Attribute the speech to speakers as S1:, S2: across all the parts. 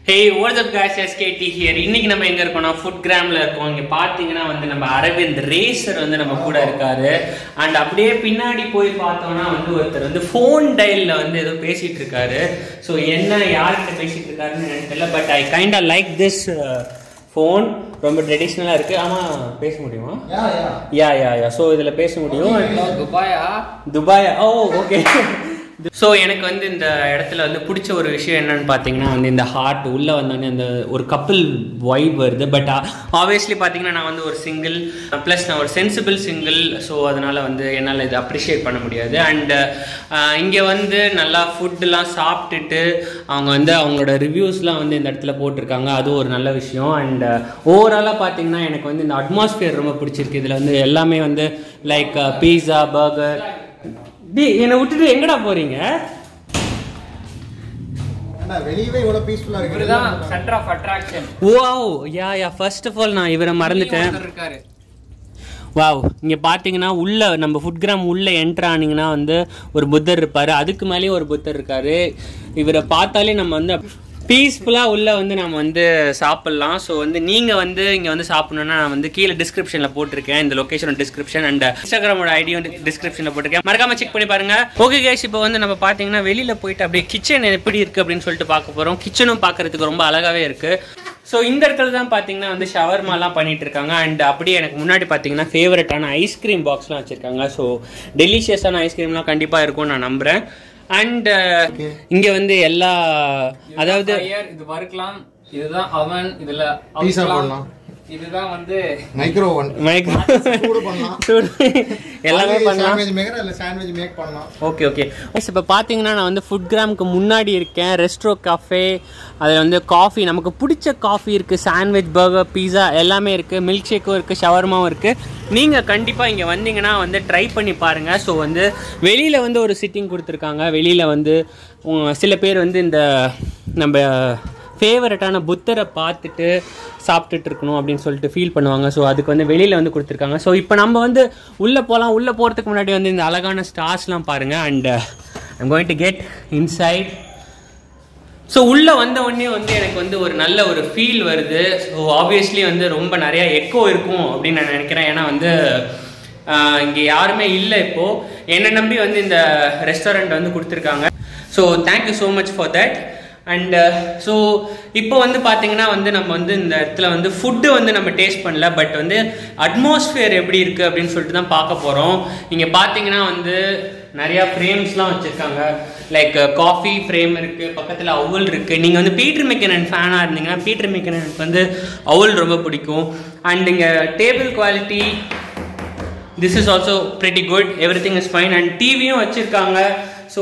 S1: Hey what's up guys SKT here இன்னைக்கு நம்ம எங்க இருக்கோம்னா ஃபுட் கிராம்ல இருக்கோம் இங்க பாத்தீங்கன்னா வந்து நம்ம அரவிந்த் ரேசர் வந்து நம்ம கூட இருக்காரு அண்ட் அப்படியே பின்னாடி போய் பார்த்தோம்னா வந்து ஒருத்தர் வந்து ஃபோன் டயல்ல வந்து ஏதோ பேசிட்டு இருக்காரு ஸோ என்ன யார்கிட்ட பேசிட்டு இருக்காருன்னு எனக்கு தெரியல but I kind like this phone ரொம்ப ட்ரெடிஷ்னலாக இருக்கு ஆமா பேச முடியுமா
S2: Yeah, yeah.
S1: Yeah yeah yeah so இதில் பேச முடியும்
S3: துபாயா
S1: துபாய் ஓ ஓகே ஸோ எனக்கு வந்து இந்த இடத்துல வந்து பிடிச்ச ஒரு விஷயம் என்னன்னு பார்த்தீங்கன்னா வந்து இந்த ஹார்ட் உள்ளே வந்தோடனே அந்த ஒரு கப்பிள் வைப் வருது பட் ஆப்வியஸ்லி பார்த்தீங்கன்னா நான் வந்து ஒரு சிங்கிள் ப்ளஸ் நான் ஒரு சென்சிபிள் சிங்கிள் ஸோ அதனால் வந்து என்னால் இதை அப்ரிஷியேட் பண்ண முடியாது அண்ட் இங்கே வந்து நல்லா ஃபுட்டுலாம் சாப்பிட்டுட்டு அவங்க வந்து அவங்களோட ரிவ்யூஸ்லாம் வந்து இந்த இடத்துல போட்டிருக்காங்க அது ஒரு நல்ல விஷயம் அண்ட் ஓவராலாக பார்த்தீங்கன்னா எனக்கு வந்து இந்த அட்மாஸ்பியர் ரொம்ப பிடிச்சிருக்கு இதில் வந்து எல்லாமே வந்து லைக் பீஸா பர்கர் டேய் என்னை விட்டுட்டு எங்கடா போறீங்க
S2: ஏன்டா, வெளியவே இவ்வளவு peaceful-ஆ இருக்கு.
S3: இவருதான் centre of attraction
S1: wow yeah yeah first of all நான் இவரை மறந்துட்டேன்
S3: இருக்காரு
S1: வாவ் இங்கே பார்த்தீங்கன்னா உள்ள நம்ம ஃபுட் கிராம் உள்ள என்ட்ரு ஆனீங்கன்னா வந்து ஒரு புத்தர் இருப்பார் அதுக்கு மேலேயும் ஒரு புத்தர் இருக்காரு இவரை பார்த்தாலே நம்ம வந்து பீஸ்ஃபுல்லாக உள்ள வந்து நம்ம வந்து சாப்பிட்லாம் ஸோ வந்து நீங்கள் வந்து இங்கே வந்து சாப்பிடணுன்னா நான் வந்து கீழே டிஸ்கிரிப்ஷனில் போட்டிருக்கேன் இந்த லொக்கேஷன் டிஸ்கிரிப்ஷன் அண்ட் இன்ஸ்டாகிராமோட ஐடியும் டிஸ்கிரிப்ஷனில் போட்டிருக்கேன் மறக்காம செக் பண்ணி பாருங்க ஓகே கேஷ் இப்போ வந்து நம்ம பார்த்தீங்கன்னா வெளியில் போயிட்டு அப்படியே கிச்சன் எப்படி இருக்குது அப்படின்னு சொல்லிட்டு பார்க்க போகிறோம் கிச்சனும் பார்க்கறதுக்கு ரொம்ப அழகாகவே இருக்குது ஸோ இந்த இடத்துல தான் பார்த்தீங்கன்னா வந்து ஷவர்மாலாம் பண்ணிட்டு இருக்காங்க அண்ட் அப்படியே எனக்கு முன்னாடி பார்த்தீங்கன்னா ஃபேவரட்டான ஐஸ்கிரீம் பாக்ஸ்லாம் வச்சுருக்காங்க ஸோ டெலிஷியஸான ஐஸ்கிரீம்லாம் கண்டிப்பாக இருக்கும்னு நான் நம்புகிறேன் அண்ட் இங்கே வந்து எல்லா அதாவது
S3: Fire, இது வறுக்கலாம் இதுதான் அவன் இதுல
S2: Pizza
S3: அவுக்கலாம்.
S2: போடலாம்.
S3: இதுதான் வந்து
S2: Micro oven.
S1: மைக்ரோ
S2: சூடு பண்ணலாம்.
S1: எல்லாமே
S2: அது
S1: பண்ணலாம்
S2: sandwich maker, இல்ல sandwich make பண்ணலாம்.
S1: ஓகே ஓகே இப்போ பார்த்தீங்கன்னா நான் வந்து ஃபுட் கிராமுக்கு முன்னாடி இருக்கேன் ரெஸ்ட்ரோ காஃபே அதில் வந்து காஃபி நமக்கு பிடிச்ச காஃபி இருக்குது சாண்ட்விச் பர்கர் பீஸா எல்லாமே இருக்குது மில்க் ஷேக்கும் இருக்குது ஷவர்மாவும் இருக்குது நீங்கள் கண்டிப்பாக இங்கே வந்தீங்கன்னா வந்து ட்ரை பண்ணி பாருங்கள் ஸோ வந்து வெளியில் வந்து ஒரு சிட்டிங் கொடுத்துருக்காங்க வெளியில் வந்து உம், சில பேர் வந்து இந்த நம்ம ஃபேவரட்டான புத்தரை பார்த்துட்டு சாப்பிட்டுட்டு இருக்கணும் அப்படின்னு சொல்லிட்டு ஃபீல் பண்ணுவாங்க ஸோ அதுக்கு வந்து வெளியில் வந்து கொடுத்துருக்காங்க ஸோ இப்போ நம்ம வந்து உள்ளே போகலாம் உள்ளே போகிறதுக்கு முன்னாடி வந்து இந்த அழகான ஸ்டார்ஸ்லாம் பாருங்கள் and I'm going to get inside so உள்ளே வந்த உடனே வந்து எனக்கு வந்து ஒரு நல்ல ஒரு ஃபீல் வருது ஸோ ஆப்வியஸ்லி வந்து ரொம்ப நிறையா எக்கோ இருக்கும் அப்படின்னு நான் நினைக்கிறேன் ஏன்னா வந்து இங்கே யாருமே இல்லை இப்போது என்னை நம்பி வந்து இந்த ரெஸ்டாரண்ட் வந்து கொடுத்துருக்காங்க so thank you so much for that and so இப்போ வந்து பார்த்தீங்கன்னா வந்து நம்ம வந்து இந்த இடத்துல வந்து ஃபுட்டு வந்து நம்ம டேஸ்ட் பண்ணல பட் வந்து அட்மாஸ்ஃபியர் எப்படி இருக்குது அப்படின்னு சொல்லிட்டு தான் பார்க்க போகிறோம் இங்கே பார்த்தீங்கன்னா வந்து நிறையா ஃப்ரேம்ஸ்லாம் வச்சுருக்காங்க லைக் காஃபி ஃப்ரேம் இருக்குது பக்கத்தில் அவுல் இருக்குது நீங்கள் வந்து பீட்டர் மெக்கனன் ஃபேனாக இருந்தீங்கன்னா பீட்டர் மெக்கனனுக்கு வந்து அவுல் ரொம்ப பிடிக்கும் அண்ட் இங்கே table quality this is also pretty good everything is fine and டிவியும் வச்சுருக்காங்க so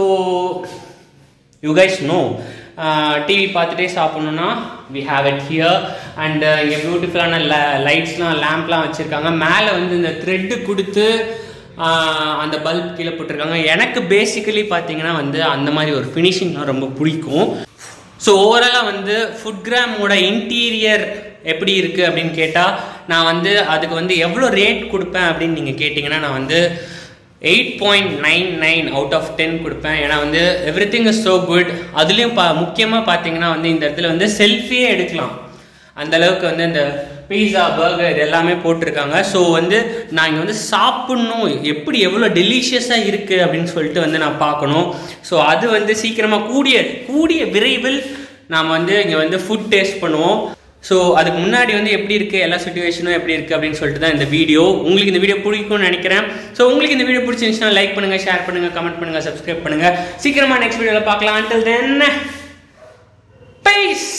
S1: you guys know TV பார்த்துட்டே சாப்பிட்ணுன்னா we have it here and இங்கே பியூட்டிஃபுல்லான லைட்ஸ்லாம் லேம்ப்லாம் வச்சுருக்காங்க மேலே வந்து இந்த த்ரெட்டு கொடுத்து ஆஹ், அந்த பல்ப் கீழே போட்டிருக்காங்க எனக்கு பேசிக்கலி பார்த்தீங்கன்னா வந்து அந்த மாதிரி ஒரு ஃபினிஷிங்லாம் ரொம்ப பிடிக்கும் ஸோ ஓவராலாக வந்து ஃபுட் கிராமோட இன்டீரியர் எப்படி இருக்குது அப்படின்னு கேட்டால் நான் வந்து அதுக்கு வந்து எவ்வளோ ரேட் கொடுப்பேன் அப்படின்னு நீங்கள் கேட்டிங்கன்னா நான் வந்து eight point nine nine out of ten கொடுப்பேன் ஏன்னா வந்து everything is so good அதுலேயும் பா முக்கியமாக பார்த்தீங்கன்னா வந்து இந்த இடத்துல வந்து செல்ஃபியே எடுக்கலாம் அந்த அளவுக்கு வந்து இந்த பீஸா பர்கர் இது எல்லாமே போட்டிருக்காங்க ஸோ வந்து நான் இங்கே வந்து சாப்பிட்ணும் எப்படி எவ்வளோ டெலிஷியஸாக இருக்குது அப்படின்னு சொல்லிட்டு வந்து நான் பார்க்கணும் ஸோ அது வந்து சீக்கிரமாக கூடிய கூடிய விரைவில் நாம் வந்து இங்கே வந்து ஃபுட் டேஸ்ட் பண்ணுவோம் ஸோ அதுக்கு முன்னாடி வந்து எப்படி இருக்குது எல்லா சுச்சுவேஷனும் எப்படி இருக்குது அப்படின்னு சொல்லிட்டு தான் இந்த வீடியோ உங்களுக்கு இந்த வீடியோ பிடிக்கும்னு நினைக்கிறேன் ஸோ உங்களுக்கு இந்த வீடியோ பிடிச்சிருந்துச்சுன்னா லைக் பண்ணுங்கள் ஷேர் பண்ணுங்கள் கமெண்ட் பண்ணுங்கள் சப்ஸ்கிரைப் பண்ணுங்கள் சீக்கிரமாக நெக்ஸ்ட் வீடியோவில் பார்க்கலாம் until then பைஸ்